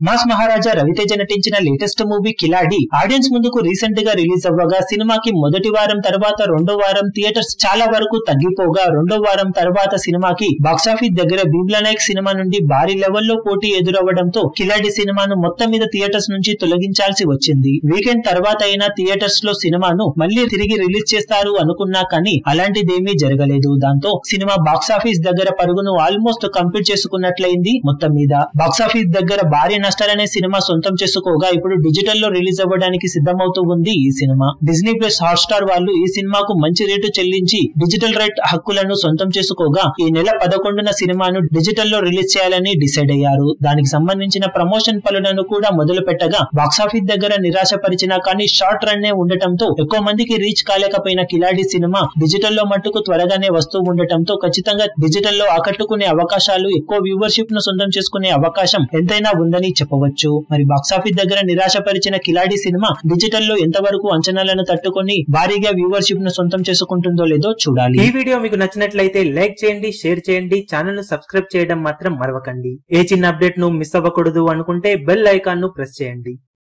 mass Maharaja Ravi Teja నటించిన latest movie Khiladi audience ముందుకు recent గా రిలీజ్ అవ్వగా సినిమాకి మొదటి వారం తర్వాత రెండో వారం థియేటర్స్ చాలా వరకు తగ్గిపోగా రెండో వారం తర్వాత సినిమాకి బాక్సాఫీస్ దగ్గర బీబ్లా నాయక్ సినిమా నుండి భారీ లెవెల్లో పోటీ ఎదురవ్వడంతో కిలాడి సినిమాను మొత్తం మీద థియేటర్స్ నుంచి తొలగించాల్సి వచ్చింది వీకెండ్ తర్వాత అయినా థియేటర్స్ లో సినిమాను మళ్ళీ తిరిగి రిలీజ్ చేస్తారు అనుకున్నా కానీ అలాంటిదేమీ జరగలేదు దాంతో సినిమా బాక్సాఫీస్ దగ్గర పరుగును ఆల్మోస్ట్ కంప్లీట్ చేసుకున్నట్లయింది మొత్తం మీద బాక్సాఫీస్ దగ్గర భారీ నష్టాలనే సినిమా సొంతం చేసుకోగా ఇప్పుడు డిజిటల్ లో రిలీజ్ అవ్వడానికి సిద్ధమవుతూ ఉంది ఈ సినిమా డిజ్నీ ప్లస్ హాట్ స్టార్ వాళ్ళు ఈ సినిమాకు మంచి రేటు చెల్లించి డిజిటల్ రైట్ హక్కులను సొంతం చేసుకోగా ఈ నెల పదకొండున సినిమాను డిజిటల్ లో రిలీజ్ చేయాలని డిసైడ్ అయ్యారు దానికి సంబంధించిన ప్రమోషన్ పనులను కూడా మొదలు పెట్టగా బాక్సాఫీస్ దగ్గర నిరాశపరిచినా కానీ షార్ట్ రన్ ఉండటంతో ఎక్కువ మందికి రీచ్ కాలేకపోయిన కిలాడి సినిమా డిజిటల్ లో మట్టుకు త్వరగానే వస్తూ ఉండటంతో ఖచ్చితంగా డిజిటల్ లో ఆకట్టుకునే అవకాశాలు ఎక్కువ వ్యూవర్షిప్ ను సొంతం చేసుకునే అవకాశం ఎంతైనా ఉందని చెప్పవచ్చు మరి బాక్సాఫీస్ దగ్గర నిరాశపరిచిన కిలాడి సినిమా డిజిటల్ లో ఎంతవరకు అంచనాలను తట్టుకొని భారీగా వ్యూవర్షిప్ ను సొంతం చేసుకుంటుందో లేదో చూడాలి ఈ వీడియో మీకు నచ్చినట్లయితే లైక్ చేయండి షేర్ చేయండి ఛానల్ ను సబ్స్క్రైబ్ చేయడం మాత్రం మరవకండి ఏ చిన్న అప్డేట్ ను మిస్ అవ్వకూడదు అనుకుంటే బెల్ ఐకాన్ ను ప్రెస్ చేయండి